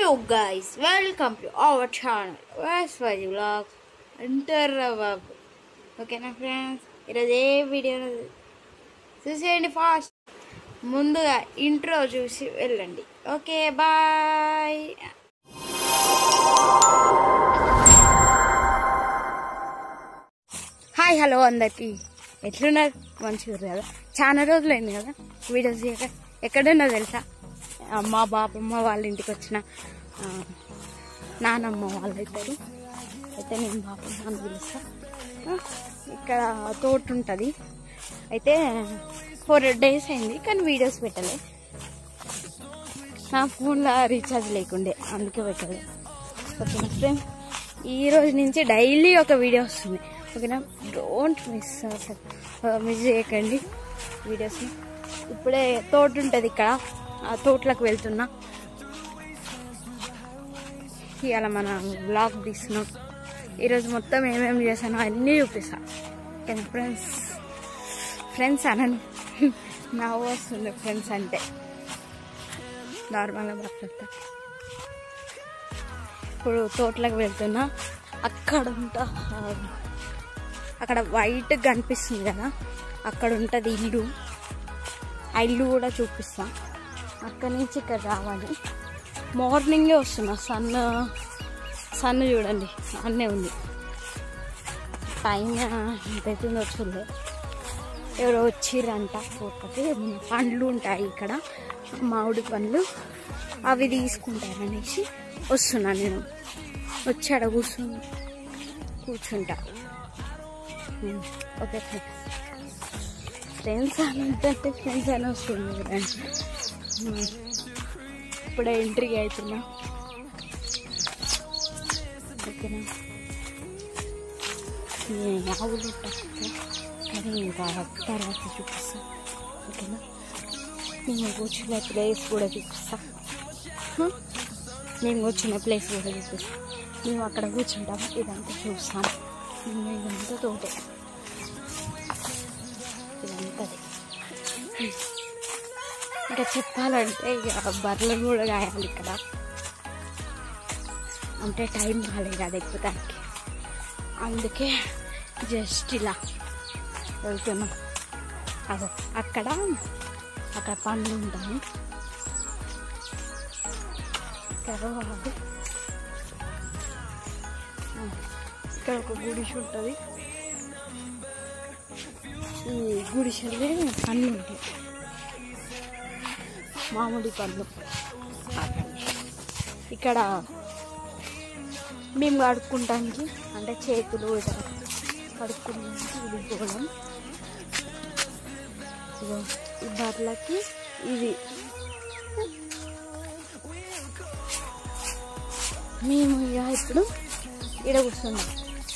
Hello guys welcome to our channel వాస్ వై vlog అంటారా బాబు ఓకేనా ఫ్రెండ్స్ ఈరోజు ఏ వీడియో చూసేయండి ఫాస్ట్ ముందుగా ఇంట్రో చూసి వెళ్ళండి ఓకే బాయ్ హాయ్ హలో అందరికి ఎట్లున్నారు మంచిగా కదా చాలా రోజులైంది కదా వీడియోస్ చేయక ఎక్కడున్నా తెలుసా మా బాపమ్మ వాళ్ళ ఇంటికి వచ్చిన ఆ, నానమ్మ వాళ్ళు అవుతారు అయితే నేను బాపమ్మ అని పిలుస్తా ఆ, ఇక్కడ తోట ఉంటుంది అయితే ఫోర్ డేస్ అయింది కానీ వీడియోస్ పెట్టలే నా ఫోన్లో రీఛార్జ్ లేకుండే అందుకే పెట్టలే ఓకేనా ఫ్రెండ్స్ ఈ రోజు నుంచి డైలీ ఒక వీడియో వస్తుంది ఓకేనా డోంట్ మిస్ అసలు మిస్ చేయకండి వీడియోస్ని ఇప్పుడే తోట ఉంటుంది ఇక్కడ ఆ తోటలకు వెళ్తున్నా ఇవాళ మన బ్లాగ్ తీస్తున్నాం ఈరోజు మొత్తం ఏమేమి చేశానో అన్నీ చూపిస్తా ఓకేనా ఫ్రెండ్స్ ఫ్రెండ్స్ అనను నవ్వు వస్తుంది ఫ్రెండ్స్ అంటే నార్మల్గా మాట్లాడతా ఇప్పుడు తోటలకు వెళ్తున్నా అక్కడ ఉంటా అక్కడ వైట్ కనిపిస్తుంది కదా అక్కడ ఉంటుంది ఇల్లు ఆ ఇల్లు కూడా చూపిస్తా అక్కడి నుంచి ఇక్కడ రావాలి మార్నింగే వస్తున్నా సన్ సన్ చూడండి అన్నే ఉంది పైన ఎంతైతుందో చూడలే ఎవరో వచ్చిర్రంట పోకపోతే పండ్లు ఉంటాయి ఇక్కడ మామిడి పండ్లు అవి తీసుకుంటారనేసి వస్తున్నా నేను వచ్చి ఆడ కూర్చుని కూర్చుంటా ఉమ్, ఓకే ఫ్రెండ్స్ అంటే ఫ్రెండ్స్ అని వస్తుంది చూడండి ఉమ్, ఇప్పుడే ఎంట్రీ అవుతున్నా ఓకేనా ఈ ఆవులు పక్క కానీ ఇంకా తర్వాత చూపిస్తా ఓకేనా మేము కూర్చున్న ప్లేస్ కూడా చూపిస్తా హ? మేము కూర్చున్న ప్లేస్ కూడా చూపిస్తాం మేము అక్కడ కూర్చుంటాం ఇదంతా చూస్తాం మేము ఇదంతా తోటే ఇదంతది ఇంకా చెప్పాలంటే ఇక బర్రెలు కూడా కాయాలి ఇక్కడ అంటే టైం కాలేదు అది ఎక్కుతానికి అందుకే జస్ట్ ఇలా వెళ్తున్నాం అదో అక్కడ అక్కడ పండ్లు ఉంటాయి తర్వాత ఆ, ఇక్కడ ఒక గుడిసె ఉంటుంది ఈ గుడిసెలో పండ్లు ఉంటాయి మామిడి పండ్లు ఆ పండ్లు. ఇక్కడ మేము కడుక్కుంటానికి అంటే చేతులు ఇట్లా కడుక్కుంటానికి ఇది గోళం ఇదిగో ఈ బర్రెలకి ఇది మేము ఇక ఇప్పుడు ఇక్కడ కూర్చున్నాం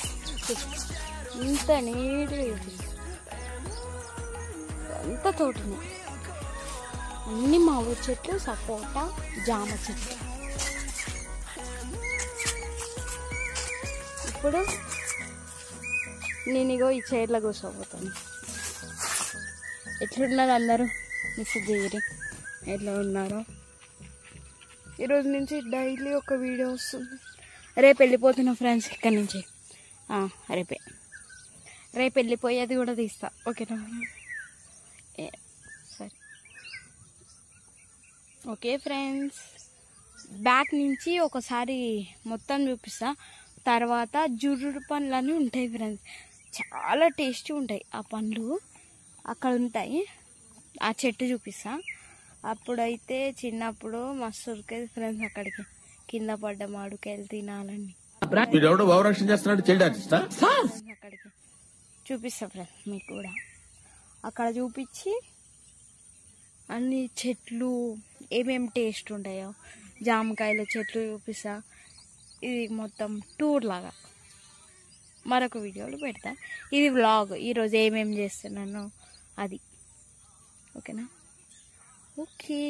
ఇంత నీట్గా ఇది. అంత తోటనే అన్ని మామిడి చెట్లు సపోటా జామ చెట్లు ఇప్పుడు నేను ఇగో ఈ చైర్లో కూర్చోబోతాను ఎట్లున్నారు అందరూ మెసేజ్ చేయరు ఎట్లా ఉన్నారో ఈరోజు నుంచి డైలీ ఒక వీడియో వస్తుంది రేపు వెళ్ళిపోతున్నా ఫ్రెండ్స్ ఇక్కడి నుంచి ఆ, రేపే రేపు వెళ్ళిపోయేది కూడా తీస్తా ఓకేనా ఏ, సరే ఓకే ఫ్రెండ్స్ బ్యాక్ నుంచి ఒకసారి మొత్తం చూపిస్తా తర్వాత జుర్రుడు పండ్లు అని ఉంటాయి ఫ్రెండ్స్ చాలా టేస్టీ ఉంటాయి ఆ పండ్లు అక్కడ ఉంటాయి ఆ చెట్టు చూపిస్తా అప్పుడైతే చిన్నప్పుడు మస్తు ఉరికేది ఫ్రెండ్స్ అక్కడికి కింద పడ్డ మామిడికాయలు తినాలని వీడెవడో భావరక్షణ చేస్తున్నాడు చైల్డ్ ఆర్టిస్టా అక్కడికి చూపిస్తా ఫ్రెండ్స్ మీకు కూడా అక్కడ చూపించి అన్ని చెట్లు ఏమేమి టేస్ట్ ఉంటాయో జామకాయల చెట్లు చూపిస్తా ఇది మొత్తం టూర్ లాగా మరొక వీడియోలో పెడతా ఇది వ్లాగ్ ఈరోజు ఏమేమి చేస్తున్నానో అది ఓకేనా ఓకే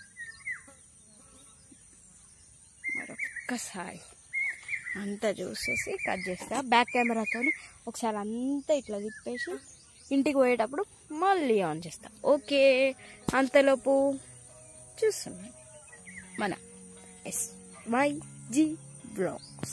మరొక్కసారి అంతా చూసేసి కట్ చేస్తా బ్యాక్ కెమెరాతో ఒకసారి అంతా ఇట్లా తిప్పేసి ఇంటికి పోయేటప్పుడు మళ్ళీ ఆన్ చేస్తా ఓకే అంతలోపు చూస్తున్నాను మన ఎస్ వై జీ బ్లాగ్స్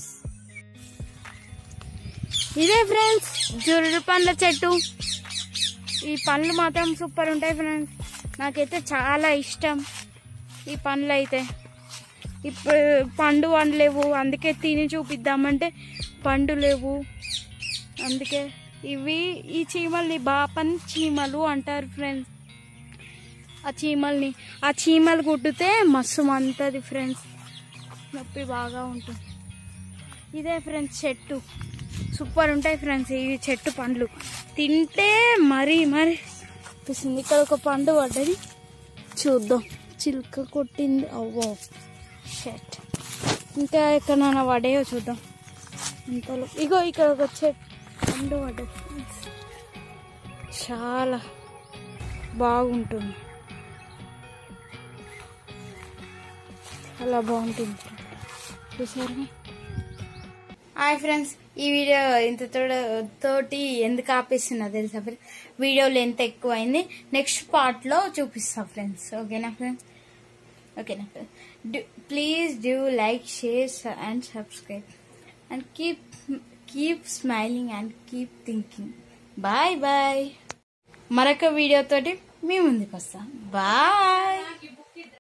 ఇదే ఫ్రెండ్స్ జుర్రు పండ్ల చెట్టు ఈ పండ్లు మాత్రం సూపర్ ఉంటాయి ఫ్రెండ్స్ నాకైతే చాలా ఇష్టం ఈ పండ్లు అయితే ఇప్పుడు పండు వండలేవు అందుకే తిని చూపిద్దామంటే పండు లేవు అందుకే ఇవి ఈ చీమల్ని బాపని చీమలు అంటారు ఫ్రెండ్స్ ఆ చీమల్ని ఆ చీమలు కుట్టితే మస్తు మంతది ఫ్రెండ్స్ నొప్పి బాగా ఉంటుంది ఇదే ఫ్రెండ్స్ చెట్టు సూపర్ ఉంటాయి ఫ్రెండ్స్ ఈ చెట్టు పండ్లు తింటే మరీ మరీ అనిపిస్తుంది ఇక్కడ ఒక పండు పడ్డది చూద్దాం చిలుక కొట్టింది అవ్వో షెట్ ఇంకా ఎక్కడైనా పడేయో చూద్దాం ఇంతలో ఇగో ఇక్కడ ఒక చెట్టు పండు పడ్డది ఫ్రెండ్స్ చాలా బాగుంటుంది చాలా బాగుంటుంది చూసారా హాయ్ ఫ్రెండ్స్ ఈ వీడియో ఇంత తోడ- తోటి ఎందుకు ఆపేస్తున్నా తెలుసా ఫ్రెండ్స్ వీడియో లెంత్ ఎక్కువ అయింది నెక్స్ట్ పార్ట్ లో చూపిస్తా ఫ్రెండ్స్ ఓకేనా ఫ్రెండ్స్ ఓకేనా friends please do like share and subscribe and keep keep smiling and keep thinking bye bye మరొక వీడియో తోటి మీ ముందుకు వస్తాం బాయ్